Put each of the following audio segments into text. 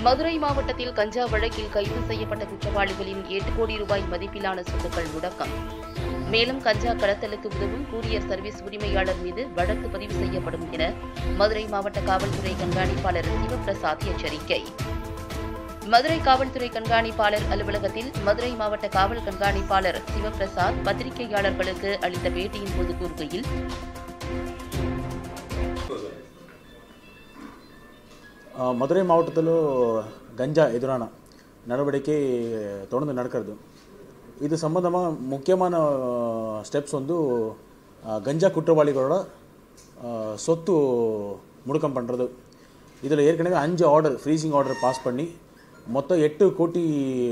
மதுரை மாவட்டத்தில் கஞ்சா வழக்கில் கைது செய்யப்பட்ட குற்றவாளிகளின் எட்டு கோடி ரூபாய் மதிப்பிலான சொத்துக்கள் முடக்கம் மேலும் கஞ்சா கடத்தலுக்கு உதவும் கூரியர் சர்வீஸ் உரிமையாளர் மீது வழக்கு பதிவு செய்யப்படும் என மதுரை மாவட்ட காவல்துறை கண்காணிப்பாளர் சிவபிரசாத் எச்சரிக்கை மதுரை காவல்துறை கண்காணிப்பாளர் அலுவலகத்தில் மதுரை மாவட்ட காவல் கண்காணிப்பாளர் சிவபிரசாத் பத்திரிகையாளர்களுக்கு அளித்த பேட்டியின் போது கூறுகையில் ಆ, ಮಧುರೈ ಮಾವಟದಲ್ಲೂ ಗಂಜಾ ಎದುರಾಣ ನಡವಳಿಕೆ தொடர்ந்து நடக்கிறது இது சம்பந்தமாக முக்கியமான ஸ்டெப்ஸ் வந்து ஆ, கஞ்சா குற்றவாளிகளோட ஆ, சொத்து முடுக்கம் பண்ணுறது இதில் ஏற்கனவே அஞ்சு ஆர்டர் ஃப்ரீசிங் ஆர்டர் பாஸ் பண்ணி மொத்தம் எட்டு கோடி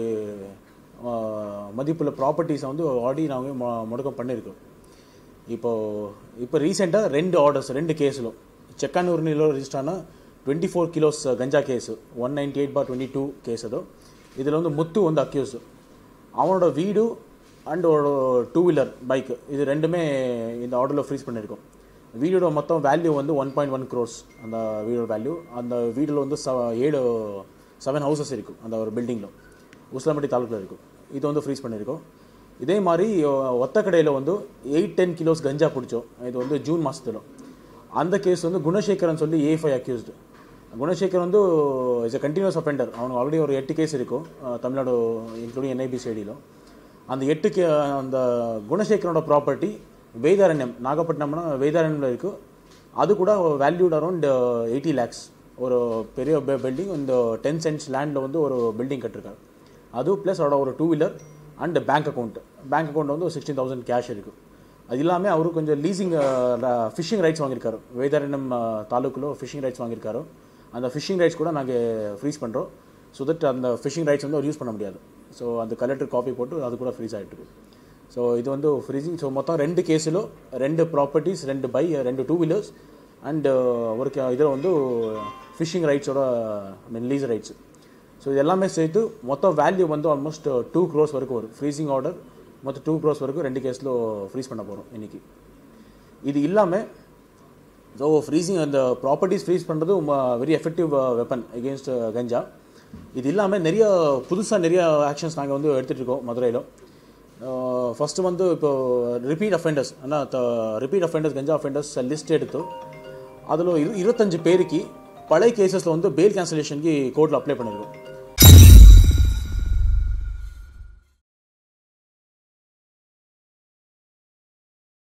ஆ, மதிப்புள்ள ப்ராப்பர்ட்டிஸை வந்து ஆல்ரெடி நாங்கள் மு- முடக்கம் பண்ணியிருக்கோம் இப்போ இப்போ ரீசெண்டாக ரெண்டு ஆர்டர்ஸ் ரெண்டு கேஸிலும் చెక్కనూరునిలో రిజిస్టర్ ఆన ట్వంటీ ఫోర్ కిలోస్ గంజా case one ninety eight bar twenty two case அது இதில் வந்து முத்து வந்து அக்யூஸ் அவனோட வீடு அண்ட் ஒரு டூ வீலர் பைக் இது ரெண்டுமே இந்த ஆர்டரில் ஃப்ரீஸ் பண்ணியிருக்கோம் வீடோட மொத்தம் வேல்யூ வந்து ஒன் பாயிண்ட் ஒன் க்ரோர்ஸ் அந்த வீடோட வேல்யூ அந்த வீடில் வந்து ச ஏழு செவன் ஹவுசஸ் இருக்கும் அந்த ஒரு பில்டிங்கில் உஸ்லாம்பட்டி தாலுக்கில் இருக்கும் இது வந்து ஃப்ரீஸ் பண்ணியிருக்கோம் இதே மாதிரி ஒ- ஒத்தக்கடையில் வந்து எயிட் டென் கிலோஸ் கஞ்சா பிடிச்சோம் இது வந்து ஜூன் மாதத்துல அந்த கேஸ் வந்து குணசேகரன் சொல்லி ஏ ஃபைவ் அக்யூஸ்டு குணசேகர் வந்து இஸ் a கண்டினியூஸ் அஃபெண்டர் அவனுக்கு ஆல்ரெடி ஒரு எட்டு கேஸ் இருக்கும் அஹ், தமிழ்நாடு இன்க்ளூடிங் என்ஐபி சைடியில் அந்த எட்டு கே அந்த குணசேகரனோட ப்ராப்பர்ட்டி வேதாரண்யம் நாகப்பட்டினம்னா வேதாரண்யம்ல இருக்குது அது கூட வேல்யூட் அரௌண்ட் எயிட்டி லேக்ஸ் ஒரு பெரிய பில்டிங் இந்த டென் சென்ட்ஸ் லேண்டில் வந்து ஒரு பில்டிங் கட்டிருக்காரு அது ப்ளஸ் அவரோட ஒரு two wheeler and bank account bank account வந்து ஒரு சிக்ஸ்டீன் தௌசண்ட் கேஷ் இருக்குது அது இல்லாமல் அவரு கொஞ்சம் லீசிங் ஃபிஷிங் ரைட்ஸ் வாங்கியிருக்காரு வேதாரண்யம் தாலுக்கில் ஃபிஷிங் ரைட்ஸ் வாங்கியிருக்காரு அந்த ஃபிஷிங் ரைட்ஸ் கூட நாங்கள் ஃப்ரீஸ் பண்ணுறோம் ஸோ தட் அந்த ஃபிஷிங் ரைட்ஸ் வந்து அவர் யூஸ் பண்ண முடியாது ஸோ அந்த கலெக்டர் காப்பி போட்டு அது கூட ஃப்ரீஸ் ஆகிட்டு இருக்கு ஸோ இது வந்து ஃப்ரீசிங் ஸோ மொத்தம் ரெண்டு கேஸிலும் ரெண்டு ப்ராப்பர்ட்டிஸ் ரெண்டு பை ரெண்டு டூ வீலர்ஸ் அண்ட் ஒரு இதில் வந்து ஃபிஷிங் ரைட்ஸோட I mean lease rights so இது எல்லாமே சேர்த்து மொத்தம் வேல்யூ வந்து ஆல்மோஸ்ட் டூ க்ரோஸ் வரைக்கும் வரும் ஃப்ரீசிங் ஆர்டர் மொத்தம் டூ க்ரோஸ் வரைக்கும் ரெண்டு கேஸில் ஃப்ரீஸ் பண்ண போகிறோம் இன்னைக்கு இது இல்லாமல் ஸோ ஃப்ரீசிங் அந்த ப்ராப்பர்ட்டிஸ் ஃப்ரீஸ் பண்ணுறது very effective weapon against ganja இது இல்லாமல் நிறைய புதுசாக நிறைய ஆக்ஷன்ஸ் நாங்கள் வந்து எடுத்துகிட்டு இருக்கோம் மதுரையில் ஃபஸ்ட்டு வந்து இப்போ ரிப்பீட் அஃபெண்டர்ஸ் ஆனால் repeat offenders ganja offenders list எடுத்து அதில் இரு இருபத்தஞ்சு பேருக்கு பழைய கேசஸில் வந்து பெயில் கேன்சலேஷனுக்கு கோர்ட்டில் அப்ளை பண்ணியிருக்கோம்